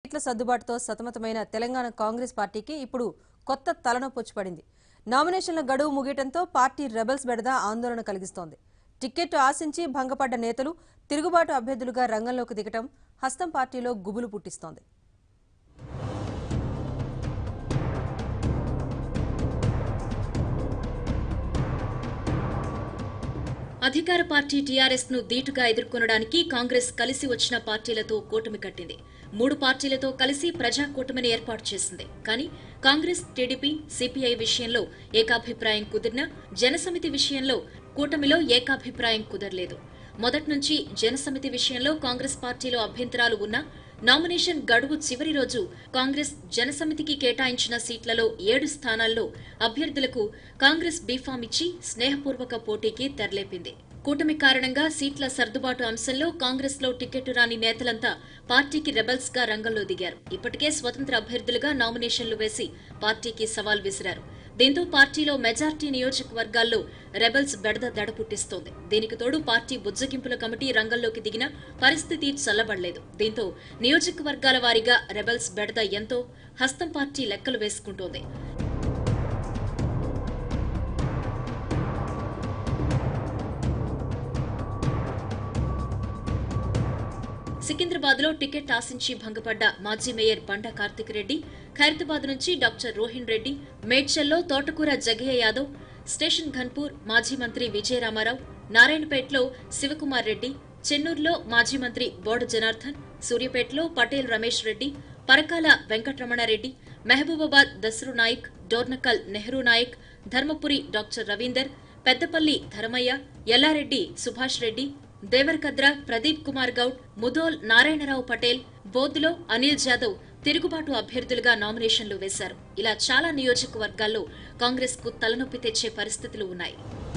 సీట్ల సర్దుబాటుతో సతమతమైన తెలంగాణ కాంగ్రెస్ పార్టీకి ఇప్పుడు కొత్త తలనొప్పి వచ్చి పడింది నామినేషన్ల గడువు ముగియటంతో పార్టీ రెబల్స్ బెడద ఆందోళన కలిగిస్తోంది టికెట్ ఆశించి భంగపడ్డ నేతలు తిరుగుబాటు అభ్యర్థులుగా రంగంలోకి దిగటం హస్తం పార్టీలో గుబులు పుట్టిస్తోంది అధికార పార్టీ టీఆర్ఎస్ ను ధీటుగా ఎదుర్కొనడానికి కాంగ్రెస్ కలిసి వచ్చిన పార్టీలతో కూటమి కట్టింది మూడు పార్టీలతో కలిసి ప్రజా కూటమిని ఏర్పాటు చేసింది కానీ కాంగ్రెస్ టీడీపీ సిపిఐ విషయంలో ఏకాభిప్రాయం కుదిరినా జనసమితి విషయంలో కూటమిలో ఏకాభిప్రాయం కుదరలేదు మొదటి నుంచి జనసమితి విషయంలో కాంగ్రెస్ పార్టీలో అభ్యంతరాలు ఉన్నా నామినేషన్ గడువు చివరి రోజు కాంగ్రెస్ జనసమితికి కేటాయించిన సీట్లలో ఏడు స్థానాల్లో అభ్యర్థులకు కాంగ్రెస్ బీఫామ్ ఇచ్చి స్నేహపూర్వక పోటీకి తెరలేపింది కూటమి కారణంగా సీట్ల సర్దుబాటు అంశంలో కాంగ్రెస్ లో టికెట్ రాని నేతలంతా పార్టీకి రెబల్స్ గా రంగంలో దిగారు ఇప్పటికే స్వతంత్ర అభ్యర్థులుగా నామినేషన్లు వేసి పార్టీకి సవాల్ విసిరారు దీంతో పార్టీలో మెజార్టీ నియోజకవర్గాల్లో రెబల్స్ బెడద దడ పుట్టిస్తోంది దీనికి తోడు పార్టీ బుజ్జగింపుల కమిటీ రంగంలోకి దిగిన పరిస్థితి చల్లబడలేదు దీంతో నియోజకవర్గాల వారీగా రెబల్స్ బెడద ఎంతో హస్తం పార్టీ లెక్కలు వేసుకుంటోంది సికింద్రాబాద్ లో టికెట్ ఆశించి భంగపడ్డ మాజీ మేయర్ బండా కార్తిక్ రెడ్డి ఖైరతాబాద్ నుంచి డాక్టర్ రోహిన్ రెడ్డి మేడ్చల్లో తోటకూర జగయ్య యాదవ్ స్టేషన్ ఘన్పూర్ మాజీ మంత్రి విజయరామారావు నారాయణపేటలో శివకుమార్ రెడ్డి చెన్నూరులో మాజీ మంత్రి బోడ జనార్దన్ సూర్యాపేటలో పటేల్ రమేష్ రెడ్డి పరకాల వెంకటరమణారెడ్డి మహబూబాబాద్ దసరు నాయక్ డోర్నకల్ నెహ్రూ నాయక్ ధర్మపురి డాక్టర్ రవీందర్ పెద్దపల్లి ధరమయ్య ఎల్లారెడ్డి సుభాష్ రెడ్డి దేవరకద్ర ప్రదీప్ కుమార్ గౌడ్ ముదోల్ నారాయణరావు పటేల్ బోద్దులో అనిల్ జాదవ్ తిరుగుబాటు అభ్యర్థులుగా నామినేషన్లు వేశారు ఇలా చాలా నియోజకవర్గాల్లో కాంగ్రెస్ కు తలనొప్పి తెచ్చే పరిస్థితులు ఉన్నాయి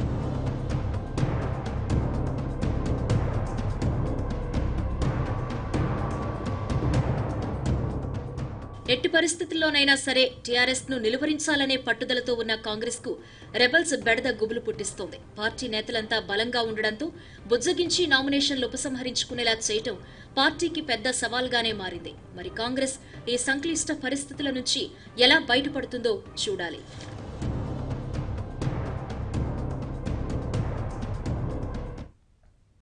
ఎట్టి పరిస్థితుల్లోనైనా సరే టీఆర్ఎస్ ను నిలువరించాలనే పట్టుదలతో ఉన్న కాంగ్రెస్ కు రెబల్స్ బెడద గుబులు పుట్టిస్తోంది పార్టీ నేతలంతా బలంగా ఉండడంతో బుజ్జగించి నామినేషన్లు ఉపసంహరించుకునేలా చేయటం పార్టీకి పెద్ద సవాల్గానే మారింది మరి కాంగ్రెస్ ఈ సంక్లిష్ట పరిస్థితుల నుంచి ఎలా బయటపడుతుందో చూడాలి